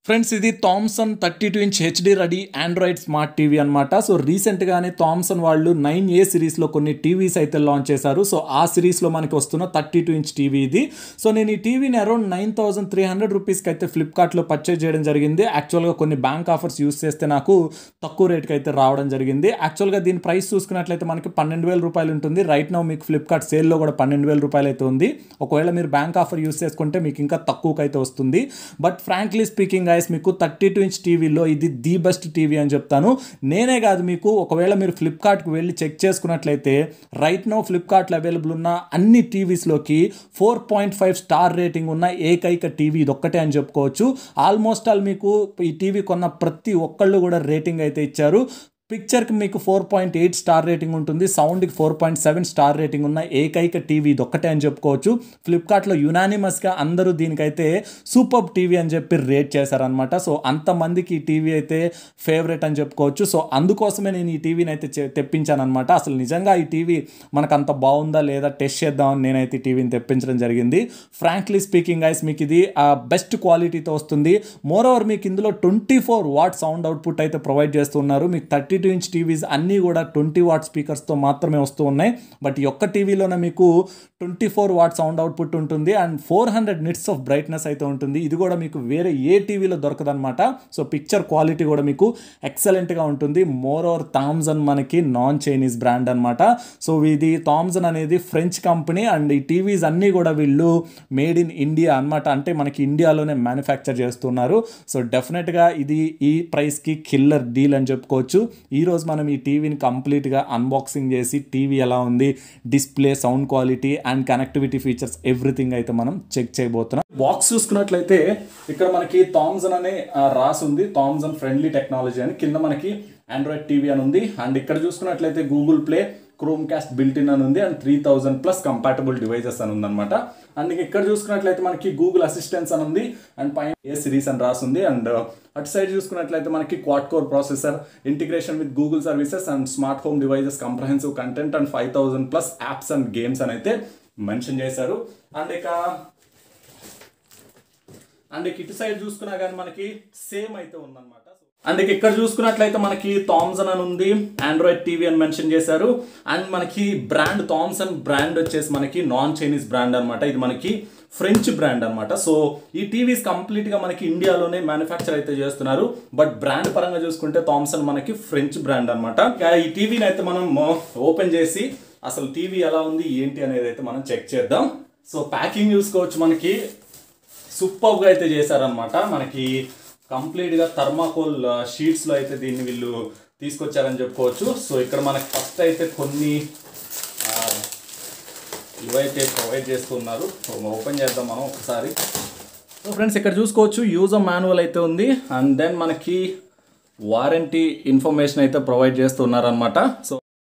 Friends ఇది Thomson thirty two inch HD ready Android smart TV అనమాట so రీసెంట్గానే Thomson వాళ్ళు నైన్ ఏ సిరీస్లో కొన్ని టీవీస్ అయితే లాంచ్ చేశారు సో ఆ సిరీస్లో మనకి వస్తున్న థర్టీ టూ ఇంచ్ టీవీ ఇది సో నేను ఈ టీవీని around nine thousand three hundred రూపీస్కి అయితే ఫ్లిప్కార్ట్లో పర్చేజ్ చేయడం జరిగింది యాక్చువల్గా కొన్ని బ్యాంక్ ఆఫర్స్ యూస్ చేస్తే నాకు తక్కువ రేట్కి అయితే రావడం జరిగింది యాక్చువల్గా దీని ప్రైస్ చూసుకున్నట్లయితే మనకి పన్నెండు వేల రూపాయలు ఉంటుంది రైట్ నౌ మీకు ఫ్లిప్కార్ట్ సేల్లో కూడా పన్నెండు వేల రూపాయలు అయితే ఉంది ఒకవేళ మీరు బ్యాంక్ ఆఫర్ యూస్ చేసుకుంటే మీకు ఇంకా తక్కువకి అయితే వస్తుంది బట్ ఫ్రాంక్లీ స్పీకింగ్ గైస్ మీకు థర్టీ టూ ఇంచ్ టీవీలో ఇది ది బెస్ట్ టీవీ అని చెప్తాను నేనే కాదు మీకు ఒకవేళ మీరు ఫ్లిప్కార్ట్కి వెళ్ళి చెక్ చేసుకున్నట్లయితే రైట్ నో ఫ్లిప్కార్ట్లో అవైలబుల్ ఉన్న అన్ని టీవీస్లోకి four point five star rating ఉన్న ఏకైక టీవీ ఇది ఒక్కటే అని చెప్పుకోవచ్చు ఆల్మోస్ట్ ఆల్ మీకు ఈ టీవీ కొన్న ప్రతి ఒక్కళ్ళు కూడా రేటింగ్ అయితే ఇచ్చారు పిక్చర్కి మీకు four point eight star rating ఉంటుంది సౌండ్కి four point seven star rating ఉన్న ఏకైక టీవీ ఇది ఒక్కటే అని చెప్పుకోవచ్చు ఫ్లిప్కార్ట్లో యునానిమస్గా అందరూ దీనికైతే సూపర్ టీవీ అని చెప్పి రేట్ చేశారనమాట సో అంతమందికి ఈ టీవీ అయితే ఫేవరెట్ అని చెప్పుకోవచ్చు సో అందుకోసమే నేను ఈ టీవీని అయితే చె- తెప్పించానమాట అసలు నిజంగా ఈ టీవీ మనకు అంత బాగుందా లేదా టెస్ట్ చేద్దామని నేనైతే ఈ టీవీని తెప్పించడం జరిగింది ఫ్రాంక్లీ స్పీకింగ్ ఐస్ మీకు ఇది బెస్ట్ క్వాలిటీతో వస్తుంది మోర్ ఓవర్ మీకు ఇందులో twenty four watt sound output అయితే ప్రొవైడ్ చేస్తున్నారు మీకు థర్టీ టూ ఇంచ్ టీవీస్ అన్నీ కూడా ట్వంటీ వాట్ స్పీకర్స్తో మాత్రమే వస్తూ ఉన్నాయి బట్ ఈ ఒక్క టీవీలోనే మీకు twenty four watt sound output ఉంటుంది and four hundred nits of brightness అయితే ఉంటుంది ఇది కూడా మీకు వేరే ఏ టీవీలో దొరకదనమాట సో పిక్చర్ క్వాలిటీ కూడా మీకు ఎక్సలెంట్గా ఉంటుంది మోర్ ఓవర్ థామ్సన్ మనకి నాన్ చైనీస్ బ్రాండ్ అనమాట సో ఇది థామ్సన్ అనేది ఫ్రెంచ్ కంపెనీ అండ్ ఈ టీవీస్ అన్నీ కూడా వీళ్ళు మేడ్ ఇన్ ఇండియా అన్నమాట అంటే మనకి ఇండియాలోనే మ్యానుఫ్యాక్చర్ చేస్తున్నారు సో డెఫినెట్గా ఇది ఈ ప్రైస్కి కిల్లర్ డీల్ అని చెప్పుకోవచ్చు ఈరోజు మనం ఈ టీవీని కంప్లీట్గా అన్బాక్సింగ్ చేసి టీవీ ఎలా ఉంది display sound quality and connectivity features everything అయితే మనం చెక్ చేయబోతున్నాం బాక్స్ చూసుకున్నట్లయితే ఇక్కడ మనకి థామ్సన్ అనే ఆ, రాసి ఉంది థామ్సన్ ఫ్రెండ్లీ టెక్నాలజీ అని కింద మనకి ఆండ్రాయిడ్ టీవీ అని ఉంది అండ్ ఇక్కడ చూసుకున్నట్లయితే Google Play Chromecast built in అని ఉంది and three thousand plus compatible devices అని ఉందన్నమాట అండ్ ఇంక ఇక్కడ చూసుకున్నట్లయితే మనకి గూగుల్ అసిస్టెన్స్ అని ఉంది అండ్ పైన ఏ సిరీస్ అని రాసింది అండ్ అటు సైడ్ చూసుకున్నట్లయితే మనకి quad core processor integration with Google services and smart home devices comprehensive content and five thousand plus apps and games అని అయితే మెన్షన్ చేశారు అండ్ ఇక అండ్ ఇక ఇటు సైడ్ చూసుకున్నా కానీ మనకి సేమ్ అయితే ఉందన్నమాట అండ్ ఇక ఇక్కడ చూసుకున్నట్లయితే మనకి థామ్సన్ అని ఉంది ఆండ్రాయిడ్ టీవీ అని మెన్షన్ చేశారు అండ్ మనకి బ్రాండ్ థామ్సన్ బ్రాండ్ వచ్చేసి మనకి నాన్ చైనీస్ బ్రాండ్ అన్నమాట ఇది మనకి ఫ్రెంచ్ బ్రాండ్ అన్నమాట సో ఈ టీవీస్ కంప్లీట్ గా మనకి ఇండియాలోనే మ్యానుఫ్యాక్చర్ అయితే చేస్తున్నారు బట్ బ్రాండ్ పరంగా చూసుకుంటే థామ్సన్ మనకి ఫ్రెంచ్ బ్రాండ్ అనమాట ఈ టీవీని అయితే మనం ఓపెన్ చేసి అసలు టీవీ ఎలా ఉంది ఏంటి అనేది అయితే మనం చెక్ చేద్దాం సో ప్యాకింగ్ చూసుకోవచ్చు మనకి సూపర్గా అయితే చేశారనమాట మనకి కంప్లీట్గా థర్మాకోల్ షీట్స్లో అయితే దీన్ని వీళ్ళు తీసుకొచ్చారని చెప్పుకోవచ్చు సో ఇక్కడ మనకి ఫస్ట్ అయితే కొన్ని ఆ, ఇవైతే ప్రొవైడ్ చేస్తున్నారు సో ఓపెన్ చేద్దాం మనం ఒకసారి సో ఫ్రెండ్స్ ఇక్కడ చూసుకోవచ్చు యూజర్ మాన్యువల్ అయితే ఉంది అండ్ దెన్ మనకి వారంటీ ఇన్ఫర్మేషన్ అయితే ప్రొవైడ్ చేస్తున్నారనమాట సో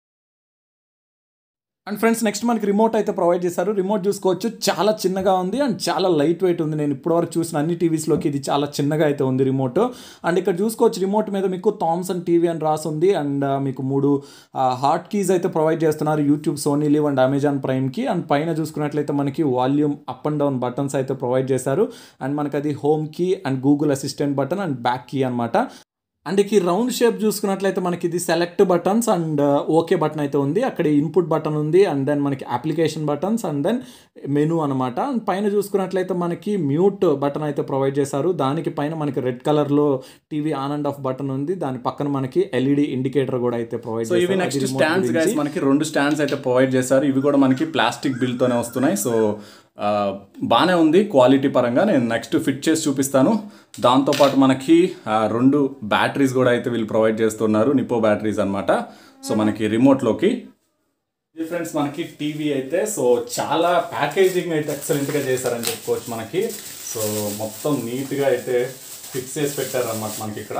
అండ్ ఫ్రెండ్స్ నెక్స్ట్ మనకి రిమోట్ అయితే ప్రొవైడ్ చేశారు రిమోట్ చూసుకోవచ్చు చాలా చిన్నగా ఉంది అండ్ చాలా లైట్ వెయిట్ ఉంది నేను ఇప్పటివరకు చూసిన అన్ని టీవీస్లోకి ఇది చాలా చిన్నగా అయితే ఉంది రిమోట్ అండ్ ఇక్కడ చూసుకోవచ్చు రిమోట్ మీద మీకు థామ్సన్ టీవీ అని రాసి ఉంది అండ్ మీకు మూడు హాట్ కీస్ అయితే ప్రొవైడ్ చేస్తున్నారు YouTube Sony Liv and Amazon ప్రైమ్కి అండ్ పైన చూసుకున్నట్లయితే మనకి volume up and down buttons అయితే ప్రొవైడ్ చేశారు అండ్ మనకి అది home key and Google assistant button and back key అనమాట అండ్ ఈ రౌండ్ షేప్ చూసుకున్నట్లయితే మనకి ఇది select buttons and okay button అయితే ఉంది అక్కడ ఇన్పుట్ బటన్ ఉంది అండ్ దెన్ మనకి application buttons and then menu అనమాట అండ్ పైన చూసుకున్నట్లయితే మనకి మ్యూట్ బటన్ అయితే ప్రొవైడ్ చేశారు దానికి పైన మనకి రెడ్ కలర్లో TV on and off button ఉంది దాని పక్కన మనకి ఎల్ఈడి ఇండికేటర్ కూడా అయితే ప్రొవైడ్ సో ఇవి నెక్స్ట్ స్టాండ్స్ గైస్ మనకి రెండు స్టాండ్స్ అయితే ప్రొవైడ్ చేశారు ఇవి కూడా మనకి ప్లాస్టిక్ బిల్ తోనే వస్తున్నాయి సో ఆ, బాగానే ఉంది క్వాలిటీ పరంగా నేను నెక్స్ట్ ఫిట్ చేసి చూపిస్తాను దాంతోపాటు మనకి ఆ, రెండు బ్యాటరీస్ కూడా అయితే వీళ్ళు ప్రొవైడ్ చేస్తున్నారు నిపో బ్యాటరీస్ అన్నమాట సో మనకి రిమోట్లోకి ఇది ఫ్రెండ్స్ మనకి టీవీ అయితే సో చాలా ప్యాకేజింగ్ అయితే ఎక్సలెంట్గా చేశారని చెప్పుకోవచ్చు మనకి సో మొత్తం నీట్గా అయితే ఫిక్స్ చేసి పెట్టారన్నమాట మనకి ఇక్కడ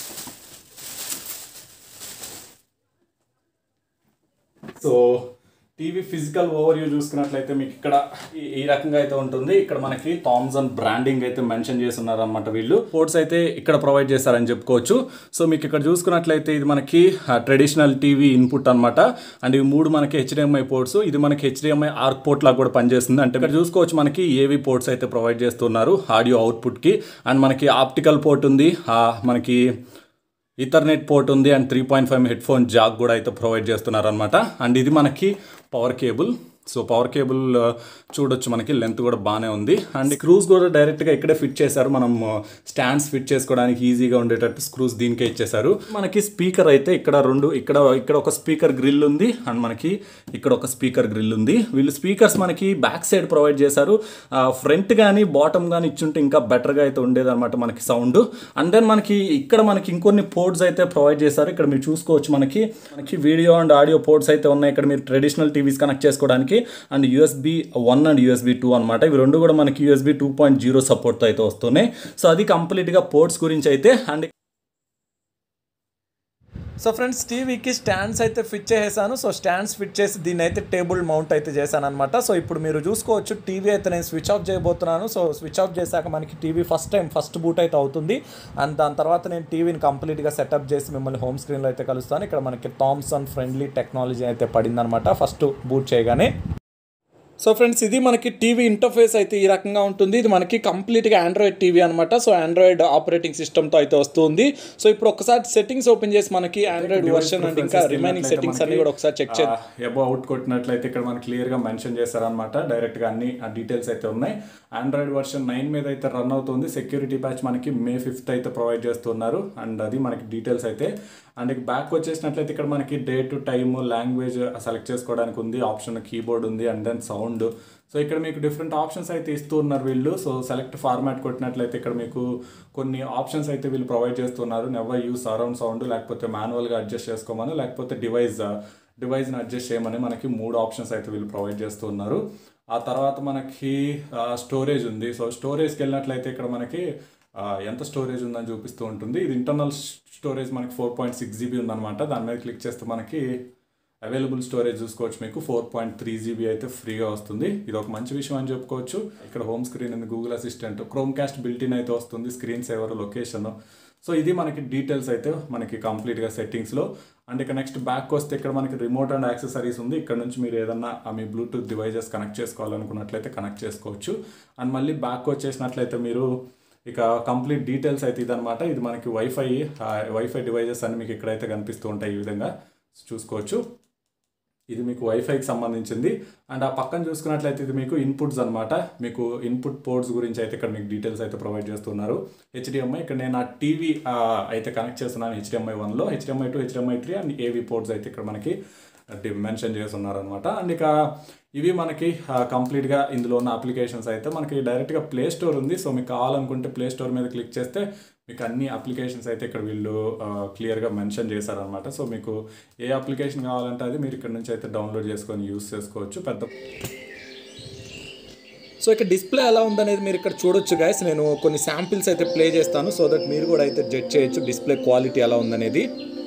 so TV physical overview చూసుకున్నట్లయితే మీకు ఇక్కడ ఈ- ఈ రకంగా అయితే ఉంటుంది ఇక్కడ మనకి థామ్సన్ బ్రాండింగ్ అయితే మెన్షన్ చేసి ఉన్నారనమాట వీళ్ళు పోర్ట్స్ అయితే ఇక్కడ ప్రొవైడ్ చేశారని చెప్పుకోవచ్చు సో మీకు ఇక్కడ చూసుకున్నట్లయితే ఇది మనకి ట్రెడిషనల్ టీవీ ఇన్పుట్ అన్నమాట అండ్ ఇవి మూడు మనకి హెచ్డిఎంఐ పోర్ట్స్ ఇది మనకి హెచ్డిఎంఐ ఆర్క్ పోర్ట్ లాగా కూడా పనిచేస్తుంది అంటే ఇక్కడ చూసుకోవచ్చు మనకి ఏవి పోర్ట్స్ అయితే ప్రొవైడ్ చేస్తున్నారు ఆడియో అవుట్పుట్కి అండ్ మనకి ఆప్టికల్ పోర్ట్ ఉంది ఆ, మనకి ఈథర్నెట్ పోర్ట్ ఉంది and three point five headphone jack కూడా అయితే ప్రొవైడ్ చేస్తున్నారు అనమాట అండ్ ఇది మనకి power cable so power cable చూడొచ్చు మనకి లెంత్ కూడా బాగానే ఉంది అండ్ స్క్రూస్ కూడా డైరెక్ట్గా ఇక్కడే ఫిట్ చేశారు మనం స్టాండ్స్ ఫిట్ చేసుకోవడానికి ఈజీగా ఉండేటట్టు స్క్రూస్ దీనికే ఇచ్చేసారు మనకి స్పీకర్ అయితే ఇక్కడ రెండు ఇక్కడ ఇక్కడ ఒక స్పీకర్ గ్రిల్ ఉంది అండ్ మనకి ఇక్కడ ఒక స్పీకర్ గ్రిల్ ఉంది వీళ్ళు స్పీకర్స్ మనకి బ్యాక్ సైడ్ ప్రొవైడ్ చేశారు ఫ్రంట్ కానీ బాటమ్ కానీ ఇచ్చుంటే ఇంకా బెటర్గా అయితే ఉండేదన్నమాట మనకి సౌండ్ అండ్ దెన్ మనకి ఇక్కడ మనకి ఇంకొన్ని పోర్ట్స్ అయితే ప్రొవైడ్ చేశారు ఇక్కడ మీరు చూసుకోవచ్చు మనకి మనకి వీడియో అండ్ ఆడియో పోర్ట్స్ అయితే ఉన్నాయి ఇక్కడ మీరు ట్రెడిషనల్ టీవీస్ కనెక్ట్ చేసుకోవడానికి and USB one and USB two అనమాట ఇవి రెండు కూడా మనకి యూఎస్బి టూ పాయింట్ జీరో సపోర్ట్తో అయితే వస్తున్నాయి సో అది కంప్లీట్గా పోర్ట్స్ గురించి అయితే అండ్ సో ఫ్రెండ్స్ టీవీకి స్టాండ్స్ అయితే ఫిట్ చేసేసాను సో స్టాండ్స్ ఫిట్ చేసి దీన్ని అయితే టేబుల్ మౌంట్ అయితే చేశాను అనమాట సో ఇప్పుడు మీరు చూసుకోవచ్చు టీవీ అయితే నేను స్విచ్ ఆఫ్ చేయబోతున్నాను సో స్విచ్ ఆఫ్ చేశాక మనకి TV first time first boot అయితే అవుతుంది అండ్ దాని తర్వాత నేను టీవీని కంప్లీట్గా సెటప్ చేసి మిమ్మల్ని హోమ్ స్క్రీన్లో అయితే కలుస్తాను ఇక్కడ మనకి థామ్సన్ ఫ్రెండ్లీ టెక్నాలజీ అయితే పడిందనమాట ఫస్ట్ బూట్ చేయగానే సో ఫ్రెండ్స్ ఇది మనకి టీవీ ఇంటర్ఫేస్ అయితే ఈ రకంగా ఉంటుంది ఇది మనకి కంప్లీట్గా ఆండ్రాయిడ్ టీవీ అనమాట సో ఆండ్రాయిడ్ ఆపరేటింగ్ సిస్టమ్తో అయితే వస్తుంది సో ఇప్పుడు ఒకసారి సెట్టింగ్స్ ఓపెన్ చేసి మనకి ఆండ్రాయిడ్ వర్షన్ అండ్ ఇంకా రిమైనింగ్ సెట్టింగ్స్ అన్ని కూడా ఒకసారి చెక్ చేద్దాం ఎబో అవుట్ కొట్టినట్లయితే ఇక్కడ మనకి క్లియర్గా మెన్షన్ చేశారనమాట డైరెక్ట్గా అన్ని డీటెయిల్స్ అయితే ఉన్నాయి ఆండ్రాయిడ్ వర్షన్ నైన్ మీద అయితే రన్ అవుతుంది సెక్యూరిటీ ప్యాచ్ మనకి మే ఫిఫ్త్ అయితే ప్రొవైడ్ చేస్తున్నారు అండ్ అది మనకి డీటెయిల్స్ అయితే అండ్ ఇక బ్యాక్ వచ్చేసినట్లయితే ఇక్కడ మనకి day to time language select చేసుకోవడానికి ఉంది ఆప్షన్ కీబోర్డ్ ఉంది అండ్ దెన్ సౌండ్ సో ఇక్కడ మీకు డిఫరెంట్ ఆప్షన్స్ అయితే ఇస్తూ ఉన్నారు వీళ్ళు సో సెలెక్ట్ ఫార్మాట్ కొట్టినట్లయితే ఇక్కడ మీకు కొన్ని ఆప్షన్స్ అయితే వీళ్ళు ప్రొవైడ్ చేస్తున్నారు నెవర్ యూస్ సరౌండ్ సౌండ్ లేకపోతే మాన్యువల్గా అడ్జస్ట్ చేసుకోమని లేకపోతే డివైస్ డివైస్ని అడ్జస్ట్ చేయమని మనకి మూడు ఆప్షన్స్ అయితే వీళ్ళు ప్రొవైడ్ చేస్తున్నారు ఆ తర్వాత మనకి స్టోరేజ్ ఉంది సో స్టోరేజ్కి వెళ్ళినట్లయితే ఇక్కడ మనకి ఆ, ఎంత స్టోరేజ్ ఉందని చూపిస్తూ ఉంటుంది ఇది ఇంటర్నల్ స్టోరేజ్ మనకి ఫోర్ పాయింట్ సిక్స్ జీబీ ఉందన్నమాట దాని మీద క్లిక్ చేస్తే మనకి అవైలబుల్ స్టోరేజ్ చూసుకోవచ్చు మీకు ఫోర్ పాయింట్ త్రీ జీబీ అయితే ఫ్రీగా వస్తుంది ఇది ఒక మంచి విషయం అని చెప్పుకోవచ్చు ఇక్కడ హోమ్ స్క్రీన్ ఉంది Google Assistant Chromecast built in అయితే వస్తుంది స్క్రీన్ సేవర్ లొకేషన్ సో ఇది మనకి డీటెయిల్స్ అయితే మనకి కంప్లీట్గా సెట్టింగ్స్లో అండ్ ఇక నెక్స్ట్ బ్యాక్ వస్తే ఇక్కడ మనకి రిమోట్ అండ్ యాక్సెసరీస్ ఉంది ఇక్కడ నుంచి మీరు ఏదన్నా ఆ మీ బ్లూటూత్ డివైజెస్ కనెక్ట్ చేసుకోవాలనుకున్నట్లయితే కనెక్ట్ చేసుకోవచ్చు అండ్ మళ్ళీ బ్యాక్ వచ్చేసినట్లయితే మీరు ఇక కంప్లీట్ డీటెయిల్స్ అయితే ఇదనమాట ఇది మనకి వైఫై వైఫై డివైజెస్ అన్ని మీకు ఇక్కడైతే కనిపిస్తూ ఉంటాయి ఈ విధంగా చూసుకోవచ్చు ఇది మీకు వైఫైకి సంబంధించింది అండ్ ఆ పక్కన చూసుకున్నట్లయితే ఇది మీకు ఇన్పుట్స్ అనమాట మీకు ఇన్పుట్ పోర్ట్స్ గురించి అయితే ఇక్కడ మీకు డీటెయిల్స్ అయితే ప్రొవైడ్ చేస్తున్నారు హెచ్డిఎంఐ ఇక్కడ నేను ఆ టీవీ అయితే కనెక్ట్ చేస్తున్నాను హెచ్డిఎంఐ వన్లో HDMI two HDMI three and AV ports అయితే ఇక్కడ మనకి మెన్షన్ చేస్తున్నారు అనమాట అండ్ ఇక ఇవి మనకి కంప్లీట్గా ఇందులో ఉన్న అప్లికేషన్స్ అయితే మనకి డైరెక్ట్గా ప్లే స్టోర్ ఉంది సో మీకు కావాలనుకుంటే ప్లే స్టోర్ మీద క్లిక్ చేస్తే మీకు అన్ని అప్లికేషన్స్ అయితే ఇక్కడ వీళ్ళు క్లియర్గా మెన్షన్ చేశారనమాట సో మీకు ఏ అప్లికేషన్ కావాలంటే అది మీరు ఇక్కడ నుంచి అయితే డౌన్లోడ్ చేసుకొని యూస్ చేసుకోవచ్చు పెద్ద సో ఇక్కడ డిస్ప్లే ఎలా ఉందనేది మీరు ఇక్కడ చూడొచ్చు గైస్ నేను కొన్ని శాంపిల్స్ అయితే ప్లే చేస్తాను సో దట్ మీరు కూడా అయితే జడ్జ్ చేయొచ్చు డిస్ప్లే క్వాలిటీ ఎలా ఉందనేది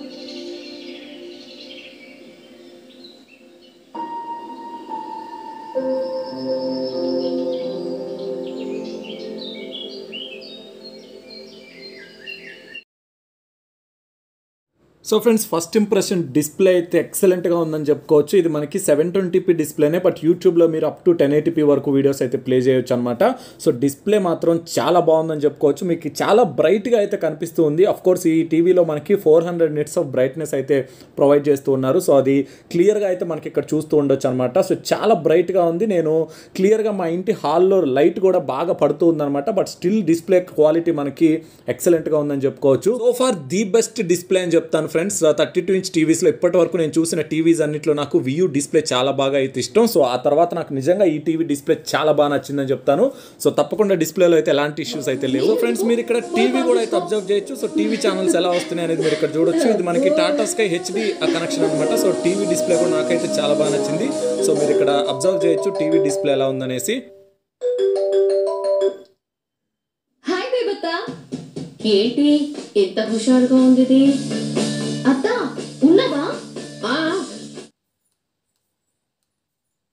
so friends first impression display అయితే ఎక్సలెంట్గా ఉందని చెప్పుకోవచ్చు ఇది మనకి సెవెన్ ట్వంటీపీ డిస్ప్లేనే బట్ యూట్యూబ్లో మీరు అప్ టు టెన్ ఎయిటీపీ వరకు వీడియోస్ అయితే ప్లే చేయొచ్చు అనమాట సో డిస్ప్లే మాత్రం చాలా బాగుందని చెప్పుకోవచ్చు మీకు చాలా బ్రైట్గా అయితే కనిపిస్తూ ఉంది అఫ్ కోర్స్ ఈ టీవీలో మనకి four hundred nits of brightness అయితే ప్రొవైడ్ చేస్తూ ఉన్నారు సో అది క్లియర్గా అయితే మనకి ఇక్కడ చూస్తూ ఉండొచ్చు అనమాట సో చాలా బ్రైట్గా ఉంది నేను క్లియర్గా మా ఇంటి హాల్లో లైట్ కూడా బాగా పడుతూ ఉందన్నమాట బట్ స్టిల్ డిస్ప్లే క్వాలిటీ మనకి ఎక్సలెంట్గా ఉందని చెప్పుకోవచ్చు so far the best display అని చెప్తాను ఫ్రెండ్స్ థర్టీ టూ ఇంచ్ టీవీస్లో ఇప్పటి వరకు నేను చూసిన టీవీస్ అన్నింటిలో నాకు వియూ డిస్ప్లే చాలా బాగా అయితే ఇష్టం సో ఆ తర్వాత నాకు నిజంగా ఈ టీవీ డిస్ప్లే చాలా బాగా నచ్చిందని చెప్తాను సో తప్పకుండా డిస్ప్లేలో అయితే ఎలాంటి ఇష్యూస్ అయితే లేవు సో ఫ్రెండ్స్ మీరు ఇక్కడ టీవీ కూడా అయితే అబ్జర్వ్ చేయొచ్చు సో టీవీ ఛానల్స్ ఎలా వస్తున్నాయి అనేది మీరు ఇక్కడ చూడొచ్చు ఇది మనకి టాటా స్కై హెచ్డి కనెక్షన్ అనమాట సో టీవీ డిస్ప్లే కూడా నాకైతే చాలా బాగా నచ్చింది సో మీరు ఇక్కడ అబ్జర్వ్ చేయొచ్చు టీవీ డిస్ప్లే ఎలా ఉందనేసి హాయ్ బేబత్త ఏంటి ఎంత హుషారుగా ఉంది ఇది అత్త ఉన్నవా ఆ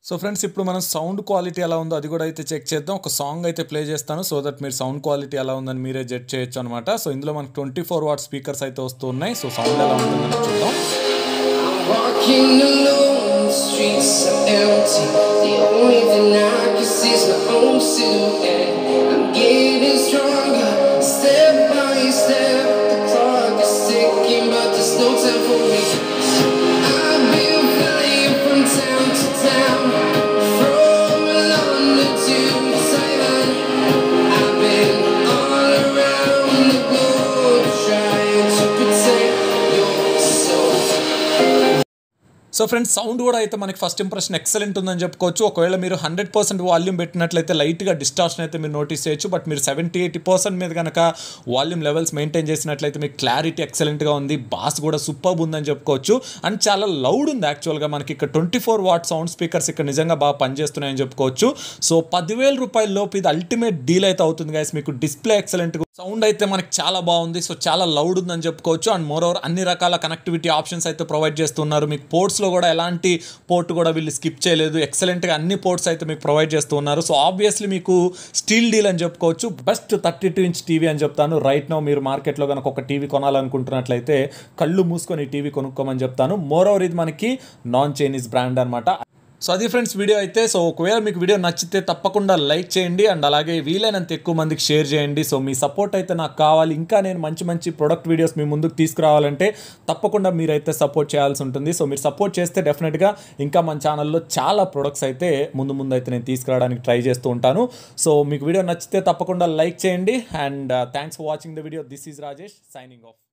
సో ఫ్రెండ్స్ ఇప్పుడు మనం సౌండ్ క్వాలిటీ ఎలా ఉందో అది కూడా అయితే చెక్ చేద్దాం ఒక సాంగ్ అయితే ప్లే చేస్తాను సో దట్ మీరు సౌండ్ క్వాలిటీ ఎలా ఉందని మీరే జడ్జ్ చేయొచ్చు అనమాట సో ఇందులో మనకి ట్వంటీ ఫోర్ వాట్ స్పీకర్స్ అయితే వస్తున్నాయి సో సౌండ్ ఎలా ఉంటుందని చూద్దాం Walking alone, the streets are empty. The only thing I can see is my own silhouette. I'm getting stronger, step by step. The clock is ticking, but there's no time for me. I've been flying from town to town, from London to Taiwan. I've been all around the globe trying to protect your soul. So friends sound కూడా అయితే మనకి first impression excellent ఉందని చెప్పుకోవచ్చు ఒకవేళ మీరు hundred percent volume పెట్టినట్లయితే లైట్గా distortion అయితే మీరు నోటీస్ చేయొచ్చు బట్ మీరు సెవెంటీ ఎయిటీ పర్సెంట్ మీద కనుక వాల్యూమ్ లెవెల్స్ మెయింటైన్ చేసినట్లయితే మీకు క్లారిటీ ఎక్సలెంట్గా ఉంది బాస్ కూడా సూపర్ ఉందని చెప్పుకోవచ్చు అండ్ చాలా లౌడ్ ఉంది యాక్చువల్గా మనకి ఇక్కడ twenty four watt sound speakers ఇక్కడ నిజంగా బాగా పనిచేస్తున్నాయని చెప్పుకోవచ్చు సో పదివేల రూపాయల లోపు ఇది అల్టిమేట్ డీల్ అయితే అవుతుంది గైస్ మీకు డిస్ప్లే ఎక్సలెంట్ సౌండ్ అయితే మనకి చాలా బాగుంది సో చాలా లౌడ్ ఉందని చెప్పుకోవచ్చు అండ్ మోర్ ఓవర్ అన్ని రకాల కనెక్టివిటీ ఆప్షన్స్ అయితే ప్రొవైడ్ చేస్తున్నారు మీకు పోర్ట్స్లో కూడా ఎలాంటి పోర్ట్ కూడా వీళ్ళు స్కిప్ చేయలేదు ఎక్సలెంట్గా అన్ని పోర్ట్స్ అయితే మీకు ప్రొవైడ్ చేస్తున్నారు సో ఆబ్వియస్లీ మీకు స్టీల్ డీల్ అని చెప్పుకోవచ్చు best thirty two inch TV అని చెప్తాను రైట్ నో మీరు మార్కెట్లో కనుక ఒక టీవీ కొనాలనుకుంటున్నట్లయితే కళ్ళు మూసుకొని ఈ టీవీ కొనుక్కోమని చెప్తాను మోర్ ఓవర్ ఇది మనకి నాన్ చైనీస్ బ్రాండ్ అనమాట సో అది ఫ్రెండ్స్ వీడియో అయితే సో ఒకవేళ మీకు వీడియో నచ్చితే తప్పకుండా లైక్ చేయండి అండ్ అలాగే వీలైనంత ఎక్కువ మందికి షేర్ చేయండి సో మీ సపోర్ట్ అయితే నాకు కావాలి ఇంకా నేను మంచి మంచి ప్రొడక్ట్ వీడియోస్ మీ ముందుకు తీసుకురావాలంటే తప్పకుండా మీరైతే సపోర్ట్ చేయాల్సి ఉంటుంది సో మీరు సపోర్ట్ చేస్తే డెఫినెట్గా ఇంకా మన ఛానల్లో చాలా ప్రొడక్ట్స్ అయితే ముందు ముందు అయితే నేను తీసుకురావడానికి ట్రై చేస్తూ ఉంటాను సో మీకు వీడియో నచ్చితే తప్పకుండా లైక్ చేయండి and thanks for watching the video this is Rajesh signing of